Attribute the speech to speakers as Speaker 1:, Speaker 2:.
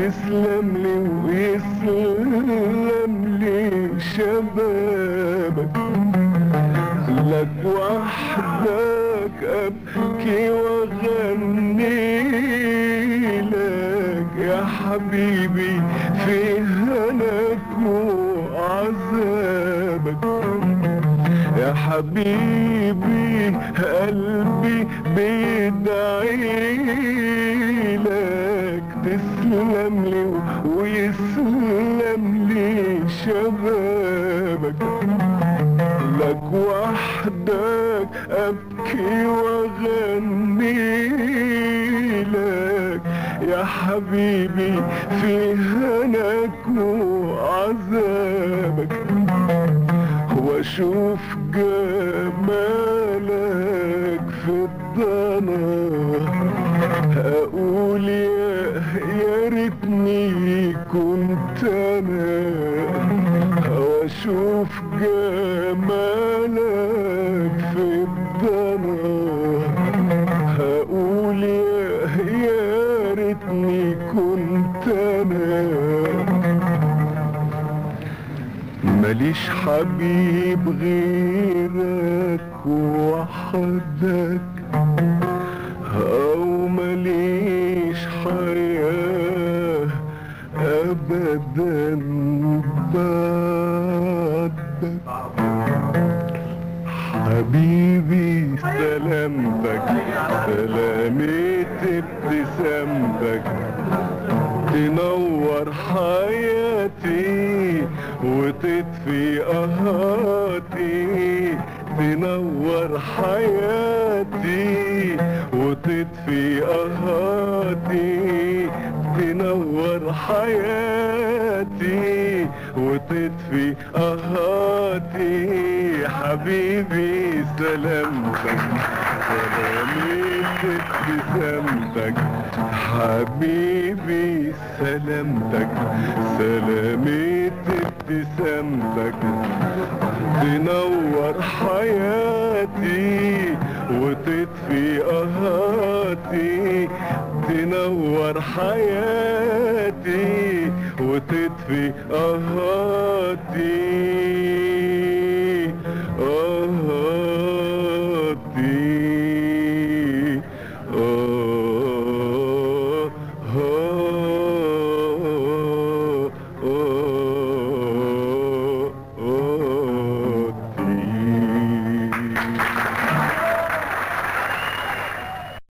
Speaker 1: تسلم لي ويسلم لي شبابك لك وحدك ابكي واغني لك يا حبيبي في هناك وعذابك يا حبيبي قلبي بيدعي لك تسلم لي ويسلم لي شبابك لك وحدك ابكي واغني لك يا حبيبي في هناك وعذابك واشوف جمالك في الضنا اقول يا يا ريتني كنت انا واشوف جمالك في الضنا هقول يا يا ريتني كنت انا ماليش حبيب غيرك وحدك او ماليش حياة ابدا بعدك حبيبي سلامتك سلامة ابتسامتك تنور حياتي وتطفي قهاتي تنور حياتي وتطفي قهاتي تنور حياتي وتطفي قهاتي حبيبي سلامتك سلامة ابتسامتك حبيبي سلامتك سلامة ابتسامتك تنور حياتي وتطفي قهاتي تنور حياتي وتطفي قهاتي قهاتي